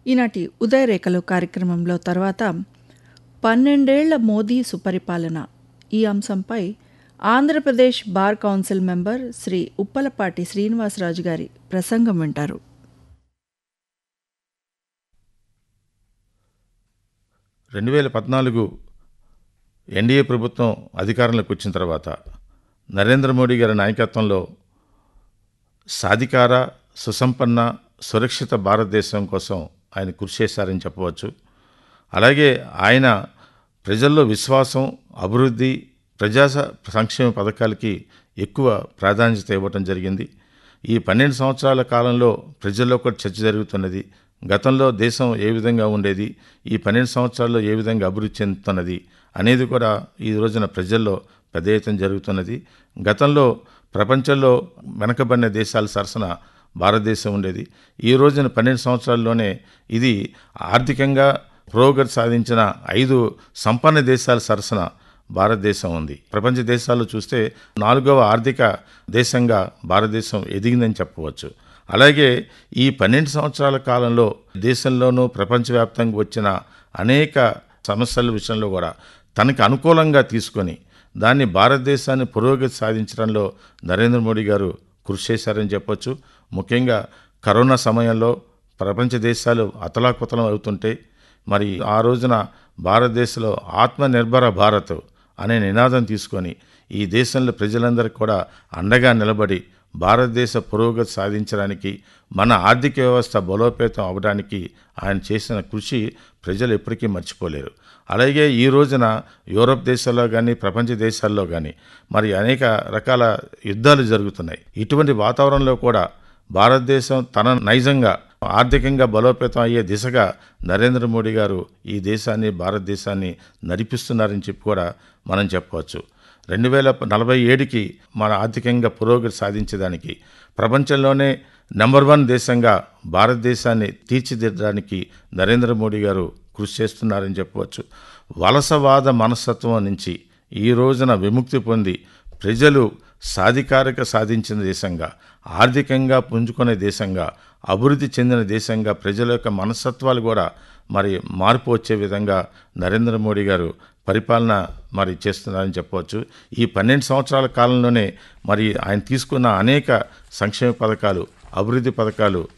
ఈనాటి ఉదయరేఖలు కార్యక్రమంలో తర్వాత పన్నెండేళ్ల మోదీ సుపరిపాలన ఈ అంశంపై Andhra Pradesh bar council member Shri Uppalapati Srinivasaraju గారి ప్రసంగం వింటారు రెండు వేల పద్నాలుగు ఎన్డీఏ ప్రభుత్వం అధికారంలోకి వచ్చిన తర్వాత నరేంద్ర మోడీ గారి నాయకత్వంలో సాధికార సుసంపన్న సురక్షిత భారతదేశం కోసం ఆయన కృషి చేశారని చెప్పవచ్చు అలాగే ఆయన ప్రజల్లో విశ్వాసం అభివృద్ధి ప్రజా స- సంక్షేమ పథకాలకి ఎక్కువ ప్రాధాన్యత ఇవ్వటం జరిగింది ఈ పన్నెండు సంవత్సరాల కాలంలో ప్రజల్లో కూడా చర్చ జరుగుతున్నది గతంలో దేశం ఏ విధంగా ఉండేది ఈ పన్నెండు సంవత్సరాల్లో ఏ విధంగా అభివృద్ధి చెందుతున్నది అనేది కూడా ఈ రోజున ప్రజల్లో పెద్ద ఎత్తున జరుగుతున్నది గతంలో ప్రపంచంలో వెనకబడిన దేశాల సరసన భారతదేశం ఉండేది ఈ రోజున పన్నెండు సంవత్సరాల్లోనే ఇది ఆర్థికంగా పురోగతి సాధించిన ఐదు సంపన్న దేశాల సరసన భారతదేశం ఉంది ప్రపంచ దేశాల్లో చూస్తే నాలుగవ ఆర్థిక దేశంగా భారతదేశం ఎదిగిందని చెప్పవచ్చు అలాగే ఈ పన్నెండు సంవత్సరాల కాలంలో దేశంలోనూ ప్రపంచవ్యాప్తంగా వచ్చిన అనేక సమస్యల విషయంలో కూడా తనకు అనుకూలంగా తీసుకొని దాన్ని భారతదేశాన్ని పురోగతి సాధించడంలో నరేంద్ర మోడీ గారు కృషి చేశారని చెప్పొచ్చు ముఖ్యంగా కరోనా సమయంలో ప్రపంచ దేశాలు అతలాకుతలం అవుతుంటే మరి ఆ రోజున భారతదేశంలో ఆత్మనిర్భర భారత్ అనే నినాదం తీసుకొని ఈ దేశంలో ప్రజలందరికీ కూడా అండగా నిలబడి భారతదేశ పురోగతి సాధించడానికి మన ఆర్థిక వ్యవస్థ బలోపేతం అవడానికి ఆయన చేసిన కృషి ప్రజలు ఎప్పటికీ మర్చిపోలేరు అలాగే ఈ రోజున యూరప్ దేశాల్లో కానీ ప్రపంచ దేశాల్లో కానీ మరి అనేక రకాల యుద్ధాలు జరుగుతున్నాయి ఇటువంటి వాతావరణంలో కూడా భారతదేశం తన నైజంగా ఆర్థికంగా బలోపేతం అయ్యే దిశగా నరేంద్ర మోడీ గారు ఈ దేశాన్ని భారతదేశాన్ని నడిపిస్తున్నారని చెప్పి కూడా మనం చెప్పవచ్చు రెండు వేల నలభై ఏడుకి మన ఆర్థికంగా పురోగతి సాధించడానికి ప్రపంచంలోనే నెంబర్ వన్ దేశంగా భారతదేశాన్ని తీర్చిదిద్దడానికి నరేంద్ర మోడీ గారు కృషి చేస్తున్నారని చెప్పవచ్చు వలసవాద మనస్తత్వం నుంచి ఈ రోజున విముక్తి పొంది ప్రజలు సాధికారిక సాధించిన దేశంగా ఆర్థికంగా పుంజుకునే దేశంగా అభివృద్ధి చెందిన దేశంగా ప్రజల యొక్క మనస్తత్వాలు కూడా మరి మార్పు వచ్చే విధంగా నరేంద్ర మోడీ గారు పరిపాలన మరి చేస్తున్నారని చెప్పవచ్చు ఈ పన్నెండు సంవత్సరాల కాలంలోనే మరి ఆయన తీసుకున్న అనేక సంక్షేమ పథకాలు అభివృద్ధి పథకాలు